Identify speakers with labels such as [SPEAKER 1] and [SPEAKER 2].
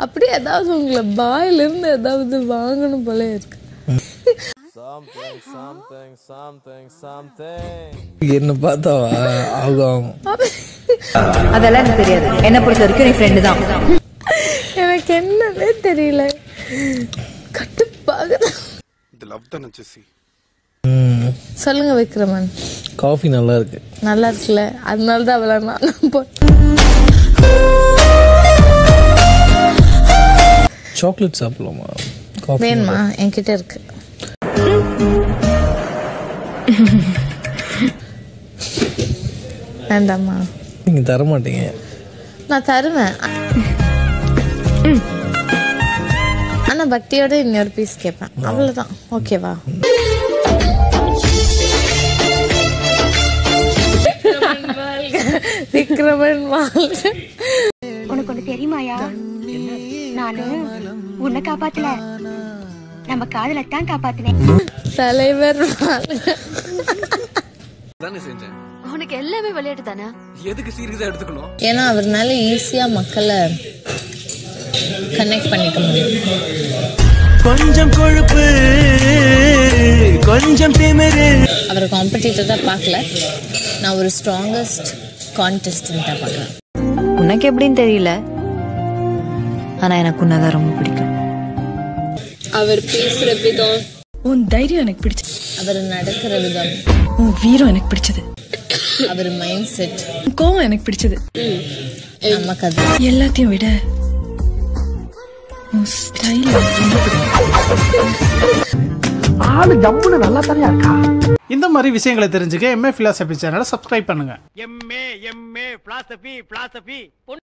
[SPEAKER 1] அப்படியே ஏதாவது உங்களை பாயிலிருந்து ஏதாவது வாங்கணும் போல இருக்கு
[SPEAKER 2] என்ன பார்த்தாவா ஆகும்
[SPEAKER 3] அதெல்லாம் எனக்கு தெரியாது என்ன பொறுத்த வரைக்கும் நீ ஃப்ரெண்டு தான்
[SPEAKER 1] எனக்கு என்னன்னே தெரியல கட்டுப்பாக
[SPEAKER 4] இது லவ் தானே ஜெஸ்ஸி
[SPEAKER 1] சொல்லுங்க விக்ரமன்
[SPEAKER 2] காஃபி நல்லா இருக்கு
[SPEAKER 1] நல்லா இருக்குல்ல அதனால தான் அவளை நான் போ
[SPEAKER 2] சாக்லேட் சாப்பிடலாமா காஃபி
[SPEAKER 1] வேணுமா என்கிட்ட இருக்கு வேண்டாமா
[SPEAKER 2] நீங்க தர மாட்டீங்க
[SPEAKER 1] நான் தருவேன் ஆனா பக்தியோட இன்னொரு பீஸ் கேட்பேன் அவ்வளவுதான் ஓகேவா விக்ரமன் வாழ்க
[SPEAKER 5] உனக்கு ஒண்ணு தெரியுமாயா நானு உன்னை காப்பாத்தல நம்ம காதலத்தான் காப்பாத்தினேன்
[SPEAKER 1] தலைவர் வாழ்க
[SPEAKER 6] உனக்கு எல்லாமே விளையாட்டு தானே
[SPEAKER 1] ஏன்னா அவர்னால ஈஸியா மக்களை கனெக்ட் பண்ணிக்க முடியும்
[SPEAKER 7] கொஞ்சம் கொழுப்பு கொஞ்சம் திமிரு
[SPEAKER 1] அவரை காம்படிட்டராக பார்க்கல நான் ஒரு ஸ்ட்ராங்கஸ்ட் கான்டெஸ்டண்ட்டாக பார்க்குறேன்
[SPEAKER 3] உனக்கு எப்படின்னு தெரியல ஆனா எனக்கு உன்னதான் ரொம்ப பிடிக்கும்
[SPEAKER 1] அவர் பேசுகிற விதம்
[SPEAKER 8] உன் தைரியம் எனக்கு பிடிச்சது
[SPEAKER 1] அவர் நடக்கிற விதம்
[SPEAKER 8] உன் வீரம் எனக்கு பிடிச்சது
[SPEAKER 1] அவர் மைண்ட் செட்
[SPEAKER 8] உன் கோவம் எனக்கு பிடிச்சது
[SPEAKER 1] நமக்கு அது
[SPEAKER 8] எல்லாத்தையும் விட உன் ஸ்டைல் எனக்கு ரொம்ப பிடிக்கும்
[SPEAKER 9] இந்த மாதிரி விஷயங்களை தெரிஞ்சுக்க எம்ஏ பிலாசபி சேனலை சப்ஸ்கிரைப் பண்ணுங்க
[SPEAKER 7] எம்ஏ எம்ஏ பிலாசபி பிலாசபி